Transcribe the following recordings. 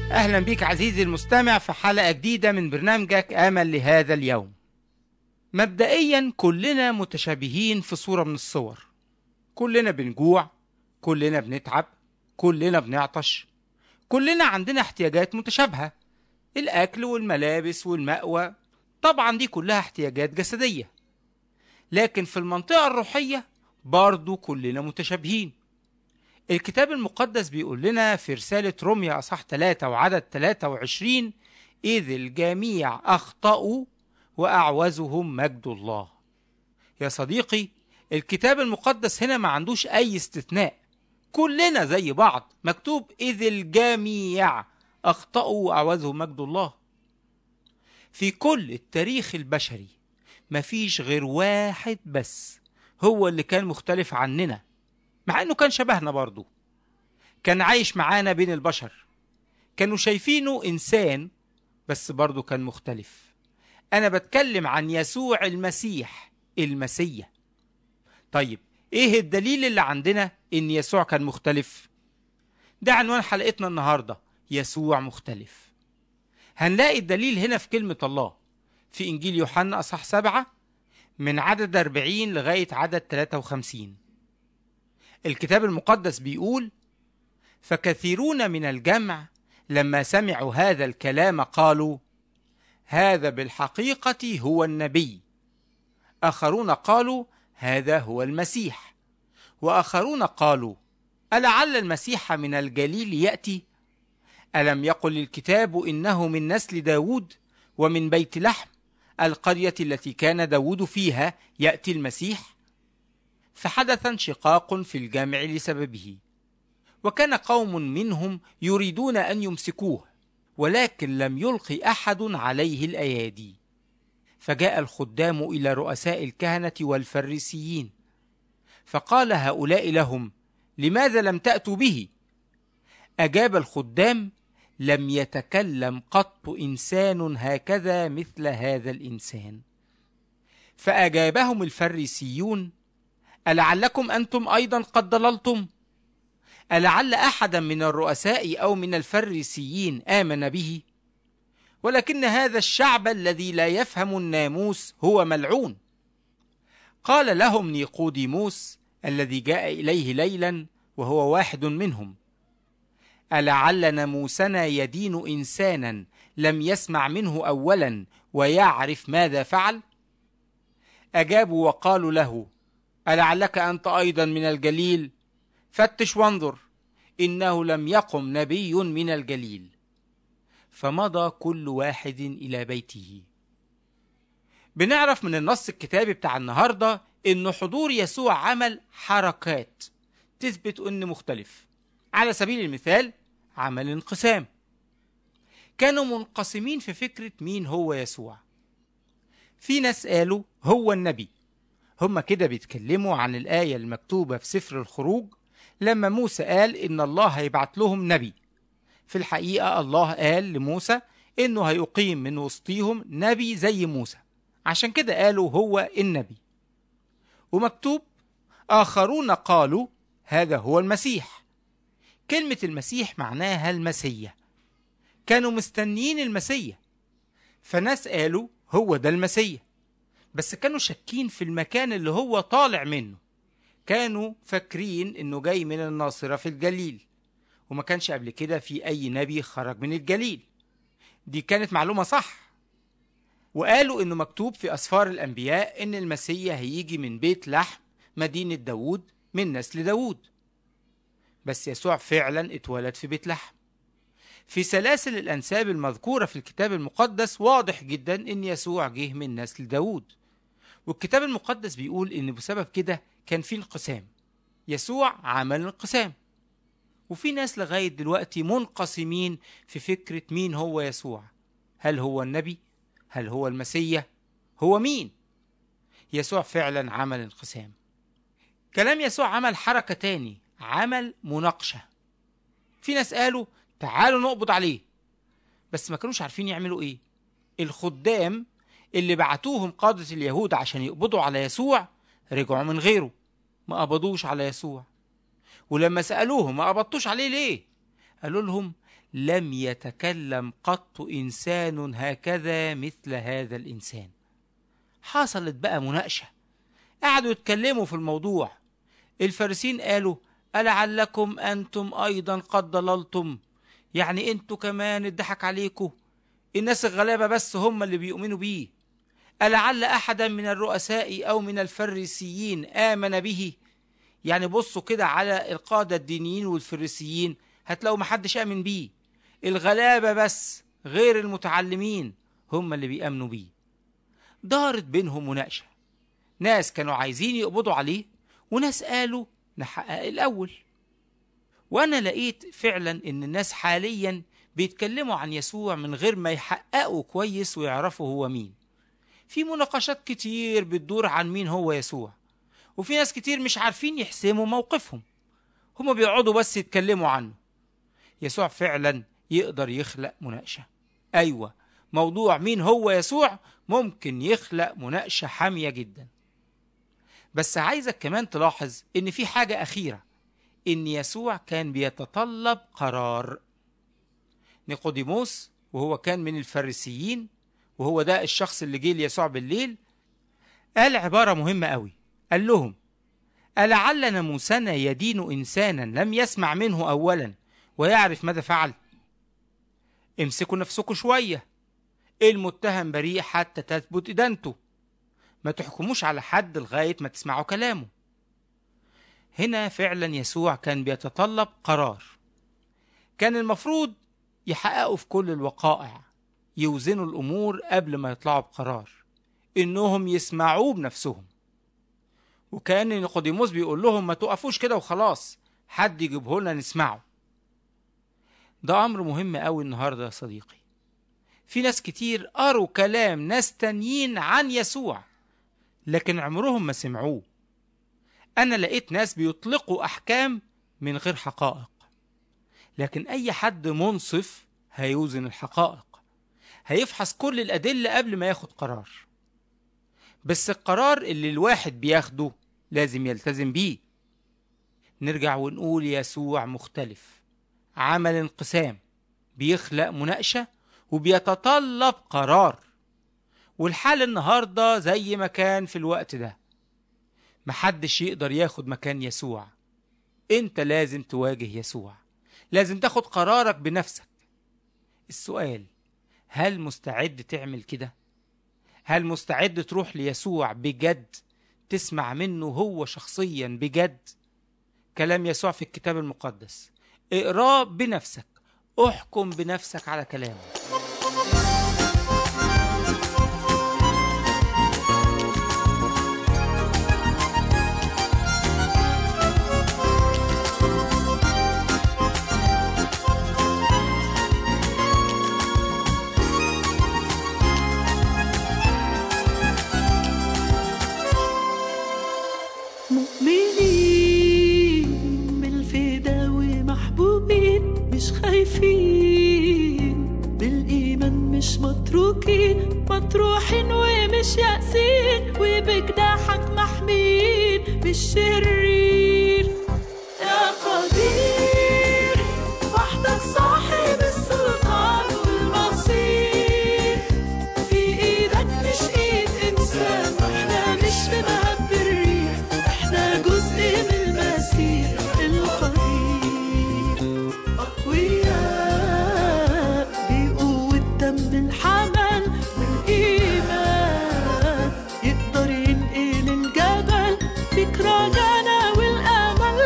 أهلا بك عزيزي المستمع في حلقة جديدة من برنامجك آمل لهذا اليوم مبدئيا كلنا متشابهين في صورة من الصور كلنا بنجوع كلنا بنتعب كلنا بنعطش كلنا عندنا احتياجات متشابهة الأكل والملابس والمأوى طبعا دي كلها احتياجات جسدية لكن في المنطقة الروحية برضو كلنا متشابهين الكتاب المقدس بيقول لنا في رسالة روميا أصح 3 وعدد 23 إذ الجميع أخطأوا وأعوزهم مجد الله يا صديقي الكتاب المقدس هنا ما عندوش أي استثناء كلنا زي بعض مكتوب إذ الجميع أخطأوا وأعوزهم مجد الله في كل التاريخ البشري مفيش غير واحد بس هو اللي كان مختلف عننا مع انه كان شبهنا برضه كان عايش معانا بين البشر كانوا شايفينه انسان بس برضه كان مختلف انا بتكلم عن يسوع المسيح المسيح طيب ايه الدليل اللي عندنا ان يسوع كان مختلف ده عنوان حلقتنا النهارده يسوع مختلف هنلاقي الدليل هنا في كلمة الله في إنجيل يوحنا أصح سبعة من عدد 40 لغاية عدد 53 الكتاب المقدس بيقول فكثيرون من الجمع لما سمعوا هذا الكلام قالوا هذا بالحقيقة هو النبي آخرون قالوا هذا هو المسيح وآخرون قالوا ألعل المسيح من الجليل يأتي ألم يقل الكتاب إنه من نسل داود ومن بيت لحم القرية التي كان داود فيها يأتي المسيح فحدث انشقاق في الجامع لسببه وكان قوم منهم يريدون أن يمسكوه ولكن لم يلق أحد عليه الأيادي فجاء الخدام إلى رؤساء الكهنة والفريسيين فقال هؤلاء لهم لماذا لم تأتوا به أجاب الخدام لم يتكلم قط إنسان هكذا مثل هذا الإنسان فأجابهم الفريسيون ألعلكم أنتم أيضا قد ضللتم ألعل أحدا من الرؤساء أو من الفريسيين آمن به ولكن هذا الشعب الذي لا يفهم الناموس هو ملعون قال لهم نيقوديموس الذي جاء إليه ليلا وهو واحد منهم ألعل ناموسنا يدين إنسانا لم يسمع منه أولا ويعرف ماذا فعل أجابوا وقالوا له ألعلك أنت أيضا من الجليل فتش وانظر إنه لم يقم نبي من الجليل فمضى كل واحد إلى بيته بنعرف من النص الكتابي بتاع النهاردة إن حضور يسوع عمل حركات تثبت إنه مختلف على سبيل المثال عمل انقسام كانوا منقسمين في فكرة مين هو يسوع في ناس قالوا هو النبي هما كده بيتكلموا عن الآية المكتوبة في سفر الخروج لما موسى قال إن الله هيبعت لهم نبي في الحقيقة الله قال لموسى إنه هيقيم من وسطيهم نبي زي موسى عشان كده قالوا هو النبي ومكتوب آخرون قالوا هذا هو المسيح كلمة المسيح معناها المسيح كانوا مستنيين المسيح فناس قالوا هو ده المسيح بس كانوا شاكين في المكان اللي هو طالع منه كانوا فاكرين انه جاي من الناصرة في الجليل وما كانش قبل كده في اي نبي خرج من الجليل دي كانت معلومة صح وقالوا انه مكتوب في اسفار الانبياء ان المسيح هيجي من بيت لحم مدينة داود من نسل داود بس يسوع فعلا اتولد في بيت لحم في سلاسل الأنساب المذكورة في الكتاب المقدس واضح جدا إن يسوع جه من نسل داود والكتاب المقدس بيقول إن بسبب كده كان في انقسام يسوع عمل انقسام وفي ناس لغاية دلوقتي منقسمين في فكرة مين هو يسوع هل هو النبي؟ هل هو المسيح؟ هو مين؟ يسوع فعلا عمل انقسام كلام يسوع عمل حركة تاني عمل مناقشة في ناس قالوا تعالوا نقبض عليه بس ما كانوش عارفين يعملوا ايه الخدام اللي بعتوهم قادة اليهود عشان يقبضوا على يسوع رجعوا من غيره ما قبضوش على يسوع ولما سألوهم ما قبضتوش عليه ليه قالوا لهم لم يتكلم قط إنسان هكذا مثل هذا الإنسان حصلت بقى مناقشة قعدوا يتكلموا في الموضوع الفارسين قالوا ألعلكم أنتم أيضا قد ضللتم يعني أنتوا كمان اتضحك عليكم الناس الغلابة بس هم اللي بيؤمنوا بيه ألعل أحدا من الرؤساء أو من الفريسيين آمن به يعني بصوا كده على القادة الدينيين والفريسيين هتلاقوا محدش آمن بيه الغلابة بس غير المتعلمين هم اللي بيأمنوا بيه دارت بينهم مناقشة ناس كانوا عايزين يقبضوا عليه وناس قالوا نحقق الأول وأنا لقيت فعلا إن الناس حاليا بيتكلموا عن يسوع من غير ما يحققوا كويس ويعرفوا هو مين في مناقشات كتير بتدور عن مين هو يسوع وفي ناس كتير مش عارفين يحسموا موقفهم هما بيقعدوا بس يتكلموا عنه يسوع فعلا يقدر يخلق مناقشة أيوة موضوع مين هو يسوع ممكن يخلق مناقشة حامية جدا بس عايزك كمان تلاحظ إن في حاجة أخيرة إن يسوع كان بيتطلب قرار نيقوديموس وهو كان من الفريسيين وهو ده الشخص اللي جه ليسوع بالليل قال عبارة مهمة قوي قال لهم ألعل ناموسنا يدين إنسانا لم يسمع منه أولا ويعرف ماذا فعل امسكوا نفسكم شوية المتهم بريء حتى تثبت إدانته ما تحكموش على حد لغاية ما تسمعوا كلامه هنا فعلا يسوع كان بيتطلب قرار كان المفروض يحققوا في كل الوقائع يوزنوا الأمور قبل ما يطلعوا بقرار إنهم يسمعوه بنفسهم وكان نيقوديموس بيقول لهم ما تقفوش كده وخلاص حد يجيبه لنا نسمعه ده أمر مهم قوي النهاردة يا صديقي في ناس كتير قروا كلام ناس تانيين عن يسوع لكن عمرهم ما سمعوه أنا لقيت ناس بيطلقوا أحكام من غير حقائق لكن أي حد منصف هيوزن الحقائق هيفحص كل الأدلة قبل ما ياخد قرار بس القرار اللي الواحد بياخده لازم يلتزم بيه نرجع ونقول يسوع مختلف عمل انقسام بيخلق مناقشة وبيتطلب قرار والحال النهاردة زي ما كان في الوقت ده محدش يقدر ياخد مكان يسوع انت لازم تواجه يسوع لازم تاخد قرارك بنفسك السؤال هل مستعد تعمل كده هل مستعد تروح ليسوع بجد تسمع منه هو شخصيا بجد كلام يسوع في الكتاب المقدس اقراه بنفسك احكم بنفسك على كلامه مؤمنين بالفدا ومحبوبين مش خايفين بالإيمان مش متروكين مطروحين ومش يأسين وبجناحك محمين بالشرير يا قدير وحدك صاحب السلطان والمصير في ايدك مش ايد انسان واحنا مش في مهب الريح احنا جزء من المسيح القدير اقوياء بقوة دم الحمل والايمان يقدر ينقل الجبل فيك رجانا والامل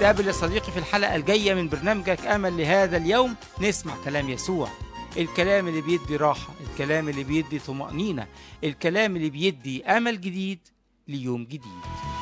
نتقابل يا صديقي في الحلقة الجاية من برنامجك أمل لهذا اليوم نسمع كلام يسوع الكلام اللي بيدي راحة الكلام اللي بيدي طمأنينة الكلام اللي بيدي أمل جديد ليوم جديد